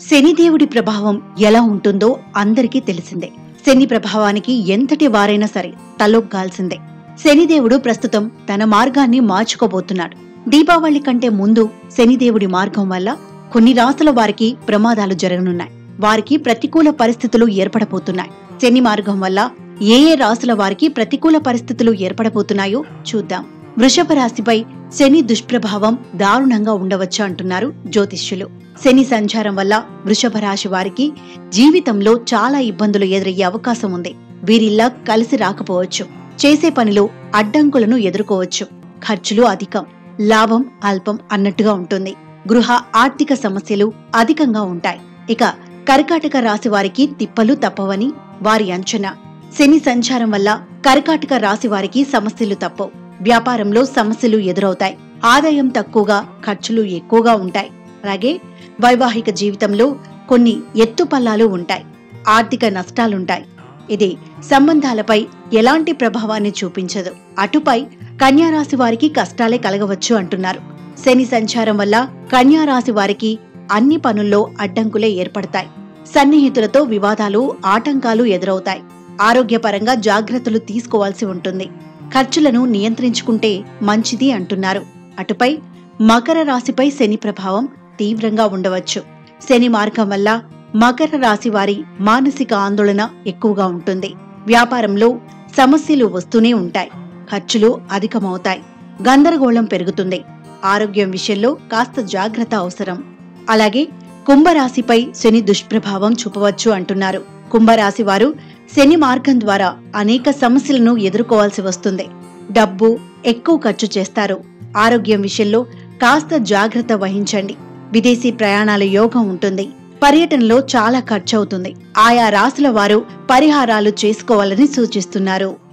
శనిదేవుడి ప్రభావం ఎలా ఉంటుందో అందరికీ తెలిసిందే శని ప్రభావానికి ఎంతటి వారైనా సరే తలొగ్గాల్సిందే శనిదేవుడు ప్రస్తుతం తన మార్గాన్ని మార్చుకోబోతున్నాడు దీపావళి కంటే ముందు శనిదేవుడి మార్గం వల్ల కొన్ని రాసుల వారికి ప్రమాదాలు జరగనున్నాయి వారికి ప్రతికూల పరిస్థితులు ఏర్పడబోతున్నాయి శని మార్గం వల్ల ఏ ఏ రాసుల వారికి ప్రతికూల పరిస్థితులు ఏర్పడబోతున్నాయో చూద్దాం వృషభ రాశిపై శని దుష్ప్రభావం దారుణంగా ఉండవచ్చు అంటున్నారు జ్యోతిష్యులు శని సంచారం వల్ల వృషభ రాశి వారికి జీవితంలో చాలా ఇబ్బందులు ఎదురయ్యే అవకాశం ఉంది వీరిల్లా కలిసి రాకపోవచ్చు చేసే పనిలో అడ్డంకులను ఎదుర్కోవచ్చు ఖర్చులు అధికం లాభం అల్పం అన్నట్టుగా ఉంటుంది గృహ ఆర్థిక సమస్యలు అధికంగా ఉంటాయి ఇక కర్కాటక రాశి వారికి తిప్పలు తప్పవని వారి అంచనా శని సంచారం వల్ల కర్కాటక రాశి వారికి సమస్యలు తప్పవు వ్యాపారంలో సమస్యలు ఎదురవుతాయి ఆదాయం తక్కువగా ఖర్చులు ఎక్కువగా ఉంటాయి అలాగే వైవాహిక జీవితంలో కొన్ని ఎత్తుపల్లాలు ఉంటాయి ఆర్థిక నష్టాలుంటాయి ఇది సంబంధాలపై ఎలాంటి ప్రభావాన్ని చూపించదు అటుపై కన్యారాశి వారికి కష్టాలే కలగవచ్చు అంటున్నారు శని సంచారం వల్ల కన్యారాశి వారికి అన్ని పనుల్లో అడ్డంకులే ఏర్పడతాయి సన్నిహితులతో వివాదాలు ఆటంకాలు ఎదురవుతాయి ఆరోగ్యపరంగా జాగ్రత్తలు తీసుకోవాల్సి ఉంటుంది ఖర్చులను నియంత్రించుకుంటే మంచిది అంటున్నారు అటుపై మకర రాశిపై శని ప్రభావం తీవ్రంగా ఉండవచ్చు శని మార్గం వల్ల మకర రాశి వారి మానసిక ఆందోళన ఎక్కువగా ఉంటుంది వ్యాపారంలో సమస్యలు వస్తూనే ఉంటాయి ఖర్చులు అధికమవుతాయి గందరగోళం పెరుగుతుంది ఆరోగ్యం విషయంలో కాస్త జాగ్రత్త అవసరం అలాగే కుంభరాశిపై శని దుష్ప్రభావం చూపవచ్చు అంటున్నారు కుంభరాశి వారు శని మార్గం ద్వారా అనేక సమస్యలను ఎదుర్కోవాల్సి వస్తుంది డబ్బు ఎక్కువ ఖర్చు చేస్తారు ఆరోగ్యం విషయంలో కాస్త జాగ్రత్త వహించండి విదేశీ ప్రయాణాల యోగం ఉంటుంది పర్యటనలో చాలా ఖర్చవుతుంది ఆయా రాశుల వారు పరిహారాలు చేసుకోవాలని సూచిస్తున్నారు